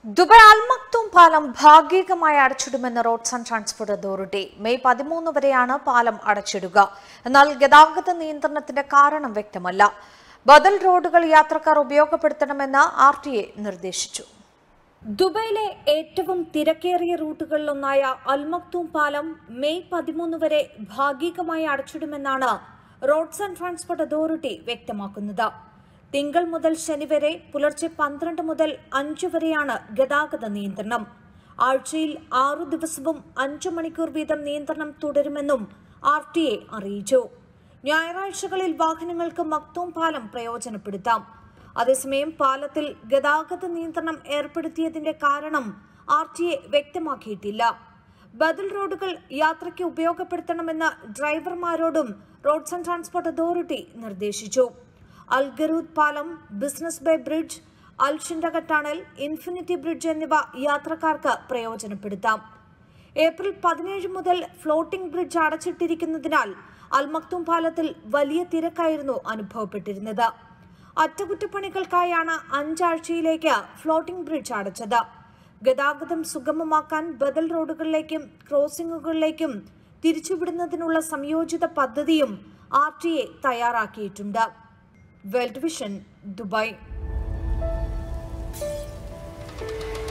Dubai Al Maktoum പാലം ഭാഗികമായി അടച്ചിടുമെന്ന് Roads and Transport Authority May പതിമൂന്ന് വരെയാണ് പാലം അടച്ചിടുക എന്നാൽ ഗതാഗത നിയന്ത്രണത്തിന്റെ കാരണം വ്യക്തമല്ല ബദൽ റോഡുകൾ യാത്രക്കാർ ഉപയോഗപ്പെടുത്തണമെന്ന് ആർ ടി എ നിർദ്ദേശിച്ചു ദുബൈയിലെ ഏറ്റവും തിരക്കേറിയ റൂട്ടുകളിലൊന്നായ അൽമക്തൂം പാലം മെയ് പതിമൂന്ന് വരെ ഭാഗികമായി അടച്ചിടുമെന്നാണ് റോഡ്സ് ആൻഡ് ട്രാൻസ്പോർട്ട് അതോറിറ്റി വ്യക്തമാക്കുന്നത് തിങ്കൾ മുതൽ ശനി വരെ പുലർച്ചെ പന്ത്രണ്ട് മുതൽ അഞ്ചു വരെയാണ് ഗതാഗത നിയന്ത്രണം ആഴ്ചയിൽ ആറു ദിവസവും അഞ്ചു മണിക്കൂർ വീതം നിയന്ത്രണം തുടരുമെന്നും ആർ ടി എ അറിയിച്ചു ഞായറാഴ്ചകളിൽ വാഹനങ്ങൾക്ക് മക്തൂം പാലം പ്രയോജനപ്പെടുത്താം അതേസമയം പാലത്തിൽ ഗതാഗത നിയന്ത്രണം ഏർപ്പെടുത്തിയതിന്റെ കാരണം ആർ ടി എ വ്യക്തമാക്കിയിട്ടില്ല ബദൽ റോഡുകൾ യാത്രയ്ക്ക് ഉപയോഗപ്പെടുത്തണമെന്ന് ഡ്രൈവർമാരോടും റോഡ്സ് ആൻഡ് ട്രാൻസ്പോർട്ട് അതോറിറ്റി നിർദ്ദേശിച്ചു അൽഗറൂദ് പാലം Business Bay Bridge Al Shindagha Tunnel Infinity Bridge എന്നിവ യാത്രക്കാർക്ക് പ്രയോജനപ്പെടുത്താം ഏപ്രിൽ പതിനേഴ് മുതൽ ഫ്ലോട്ടിംഗ് ബ്രിഡ്ജ് അടച്ചിട്ടിരിക്കുന്നതിനാൽ അൽമക്തും പാലത്തിൽ വലിയ തിരക്കായിരുന്നു അനുഭവപ്പെട്ടിരുന്നത് അറ്റകുറ്റപ്പണികൾക്കായാണ് അഞ്ചാഴ്ചയിലേക്ക് ഫ്ലോട്ടിംഗ് ബ്രിഡ്ജ് അടച്ചത് ഗതാഗതം സുഗമമാക്കാൻ ബദൽ റോഡുകളിലേക്കും ക്രോസിംഗുകളിലേക്കും തിരിച്ചുവിടുന്നതിനുള്ള സംയോജിത പദ്ധതിയും ആർ ടി എ തയ്യാറാക്കിയിട്ടുണ്ട് വേൾഡ് വിഷൻ ദുബായ്